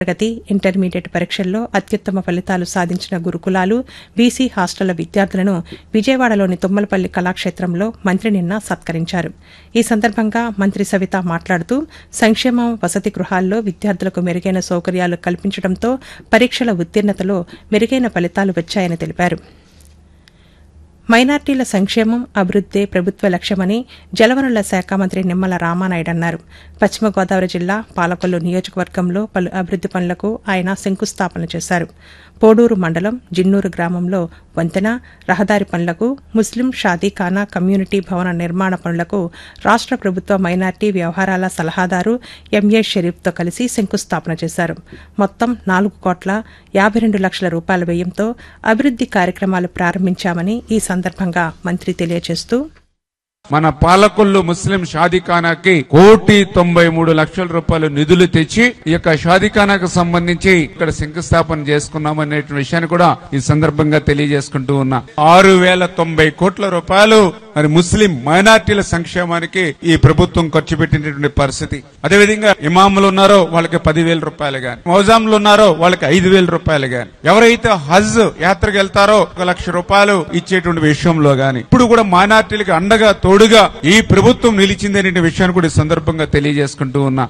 తరగతి ఇంటర్మీడియట్ పరీక్షల్లో అత్యుత్తమ ఫలితాలు సాధించిన గురుకులాలు బీసీ హాస్టళ్ల విద్యార్థులను విజయవాడలోని తుమ్మలపల్లి కళాక్షేత్రంలో మంత్రి నిన్న సత్కరించారు ఈ సందర్భంగా మంత్రి సవిత మాట్లాడుతూ సంక్షేమ వసతి గృహాల్లో విద్యార్థులకు మెరుగైన సౌకర్యాలు కల్పించడంతో పరీక్షల ఉత్తీర్ణతలో మెరుగైన ఫలితాలు వచ్చాయని తెలిపారు మైనార్టీల సంక్షేమం అభివృద్దే ప్రభుత్వ లక్ష్యమని జలవనరుల శాఖ మంత్రి నిమ్మల రామానాయుడు అన్నారు పశ్చిమ గోదావరి జిల్లా పాలకొల్లు నియోజకవర్గంలో పలు అభివృద్ది పనులకు ఆయన శంకుస్థాపన చేశారు పోడూరు మండలం జిన్నూరు గ్రామంలో వంతెన రహదారి పనులకు ముస్లిం షాదీఖానా కమ్యూనిటీ భవన నిర్మాణ పనులకు రాష్ట ప్రభుత్వ మైనార్టీ వ్యవహారాల సలహాదారు ఎంఏ షరీఫ్తో కలిసి శంకుస్థాపన చేశారు మొత్తం నాలుగు కోట్ల యాభై రెండు లక్షల రూపాయల వ్యయంతో అభివృద్ది కార్యక్రమాలు ప్రారంభించామని ఈ సందర్భంగా మంత్రి తెలియజేస్తూ మన పాలకొల్లు ముస్లిం షాదీఖానాకి కోటి తొంభై మూడు లక్షల రూపాయలు నిధులు తెచ్చి ఈ యొక్క షాదీఖానాకు సంబంధించి ఇక్కడ శంకుస్థాపన చేసుకున్నాం అనే విషయాన్ని కూడా ఈ సందర్భంగా తెలియజేసుకుంటూ ఉన్నా ఆరు వేల తొంభై కోట్ల రూపాయలు మరి ముస్లిం మైనార్టీల సంక్షేమానికి ఈ ప్రభుత్వం ఖర్చు పెట్టినటువంటి పరిస్థితి అదేవిధంగా ఇమాములు ఉన్నారో వాళ్ళకి పదివేల రూపాయలు గాని మౌజాంలు ఉన్నారో వాళ్ళకి ఐదు వేల రూపాయలు గాని ఎవరైతే హజ్ యాత్రకు వెళ్తారో ఒక లక్ష రూపాయలు ఇచ్చేటువంటి విషయంలో గాని ఇప్పుడు కూడా మైనార్టీలకు అండగా తోడుగా ఈ ప్రభుత్వం నిలిచిందనే విషయాన్ని కూడా ఈ సందర్భంగా తెలియజేసుకుంటూ ఉన్నా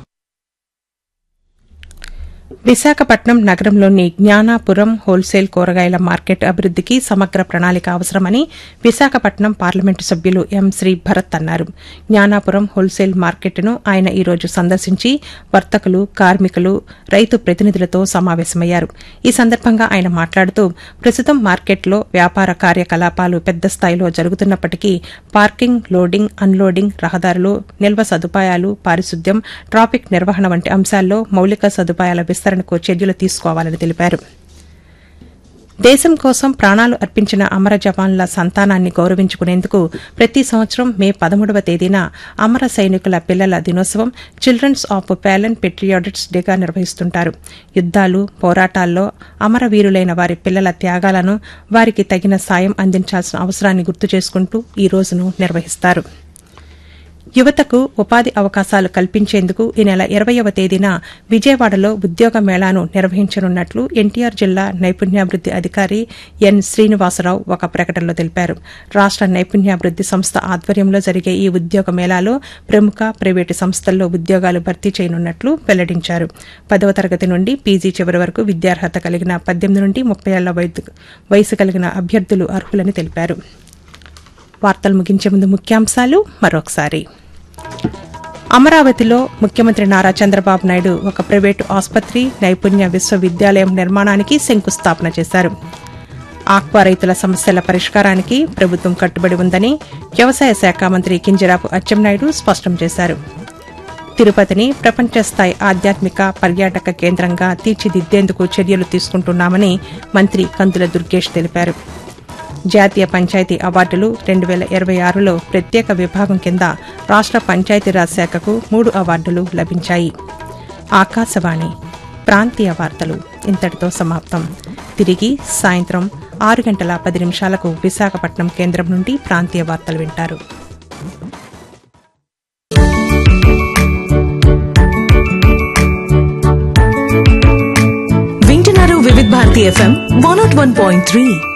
విశాఖపట్నం నగరంలోని జ్ఞానాపురం హోల్సేల్ కూరగాయల మార్కెట్ అభివృద్దికి సమగ్ర ప్రణాళిక అవసరమని విశాఖపట్నం పార్లమెంటు సభ్యులు ఎం శ్రీ భరత్ అన్నారు జ్ఞానాపురం హోల్సేల్ మార్కెట్ను ఆయన ఈ రోజు సందర్శించి వర్తకులు కార్మికులు రైతు ప్రతినిధులతో సమావేశమయ్యారు ఈ సందర్భంగా ఆయన మాట్లాడుతూ ప్రస్తుతం మార్కెట్లో వ్యాపార కార్యకలాపాలు పెద్ద స్థాయిలో జరుగుతున్నప్పటికీ పార్కింగ్ లోడింగ్ అన్లోడింగ్ రహదారులు నిల్వ సదుపాయాలు పారిశుద్ధ్యం ట్రాఫిక్ నిర్వహణ వంటి అంశాల్లో మౌలిక సదుపాయాల విస్తరణకు చర్యలు తీసుకోవాలని తెలిపారు దేశం కోసం ప్రాణాలు అర్పించిన అమర జవాన్ల సంతానాన్ని గౌరవించుకునేందుకు ప్రతి సంవత్సరం మే పదమూడవ తేదీన అమర సైనికుల పిల్లల దినోత్సవం చిల్డ్రన్స్ ఆఫ్ ప్యాలెన్ పెట్రియాటిక్స్ డేగా నిర్వహిస్తుంటారు యుద్దాలు పోరాటాల్లో అమరవీరులైన వారి పిల్లల త్యాగాలను వారికి తగిన సాయం అందించాల్సిన అవసరాన్ని గుర్తు చేసుకుంటూ ఈ రోజును నిర్వహిస్తారు యువతకు ఉపాధి అవకాశాలు కల్పించేందుకు ఈ నెల ఇరవయవ తేదీన విజయవాడలో ఉద్యోగ మేళాను నిర్వహించనున్నట్లు ఎన్టీఆర్ జిల్లా నైపుణ్యాభివృద్ది అధికారి ఎన్ శ్రీనివాసరావు ఒక ప్రకటనలో తెలిపారు రాష్ట నైపుణ్యాభివృద్ది సంస్థ ఆధ్వర్యంలో జరిగే ఈ ఉద్యోగ మేళాలో ప్రముఖ ప్రైవేటు సంస్థల్లో ఉద్యోగాలు భర్తీ చేయనున్నట్లు వెల్లడించారు పదవ తరగతి నుండి పీజీ చివరి వరకు విద్యార్హత కలిగిన పద్దెనిమిది నుండి ముప్పై ఏళ్ల వయసు కలిగిన అభ్యర్థులు అర్హులని తెలిపారు వార్తలు ముగించే ముందు ముఖ్యాంశాలు మరొకసారి అమరావతిలో ముఖ్యమంత్రి నారా చంద్రబాబు నాయుడు ఒక ప్రైవేటు ఆసుపత్రి నైపుణ్య విశ్వవిద్యాలయం నిర్మాణానికి శంకుస్థాపన చేశారు ఆక్వా రైతుల సమస్యల పరిష్కారానికి ప్రభుత్వం కట్టుబడి ఉందని వ్యవసాయ శాఖ మంత్రి కింజరాపు అచ్చెన్నాయుడు స్పష్టం చేశారు తిరుపతిని ప్రపంచ స్థాయి ఆధ్యాత్మిక పర్యాటక కేంద్రంగా తీర్చిదిద్దేందుకు చర్యలు తీసుకుంటున్నామని మంత్రి కందుల దుర్గేష్ తెలిపారు జాతీయ పంచాయతీ అవార్డులు రెండు వేల ఇరవై ఆరులో ప్రత్యేక విభాగం కింద రాష్ట పంచాయతీరాజ్ శాఖకు మూడు అవార్డులు లభించాయి ఆకాశవాణి ప్రాంతీయ వార్తలు ఇంతటితో సమాప్తం తిరిగి సాయంత్రం ఆరు గంటల పది నిమిషాలకు విశాఖపట్నం కేంద్రం నుండి ప్రాంతీయ వార్తలు వింటారు వింటున్నారు Vividh Bharati FM one nought one point three